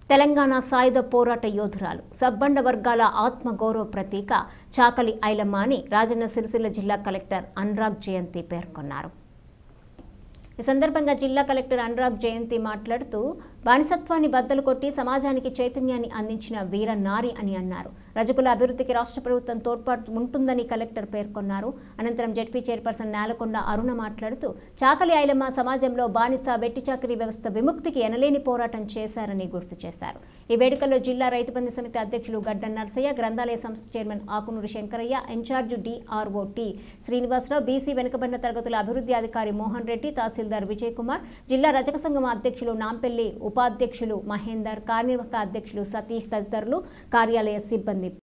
తెలంగాణ సాయుధ పోరాట యోధురాలు సబ్బండ వర్గాల ఆత్మగౌరవ ప్రతీక చాకలి ఐలమ్మ అని రాజన్న సిరిసిల్ల జిల్లా కలెక్టర్ అనురాగ్ జయంతి పేర్కొన్నారు ఈ సందర్భంగా జిల్లా కలెక్టర్ అనురాగ్ జయంతి మాట్లాడుతూ బానిసత్వాన్ని బద్దలు కొట్టి సమాజానికి చైతన్యాన్ని అందించిన వీర నారి అని అన్నారు రజకుల అభివృద్ధికి రాష్ట్ర ప్రభుత్వం తోడ్పాటు ఉంటుందని కలెక్టర్ పేర్కొన్నారు అనంతరం జడ్పీ చైర్పర్సన్ నేలకొండ అరుణ మాట్లాడుతూ చాకలి ఐలమ్మ సమాజంలో బానిస వెట్టి చాకరీ వ్యవస్థ విముక్తికి ఎనలేని పోరాటం చేశారని గుర్తు చేశారు ఈ వేడుకల్లో జిల్లా రైతు బంధు సమితి అధ్యక్షులు గడ్డ నర్సయ్య గ్రంథాలయ సంస్థ chairman Akunuri Shankaraiah incharge DRO T Srinivasarao BC వెనుకబడిన తరగతుల అభివృద్ధి అధికారి మోహన్ రెడ్డి తహసీల్దార్ విజయ్ కుమార్ జిల్లా రజక సంఘం అధ్యక్షులు నాంపల్లి ఉపాధ్యక్షులు మహేందర్ కార్యనిర్వాహక అధ్యక్షులు సతీష్ తదితరులు కార్యాలయ సిబ్బంది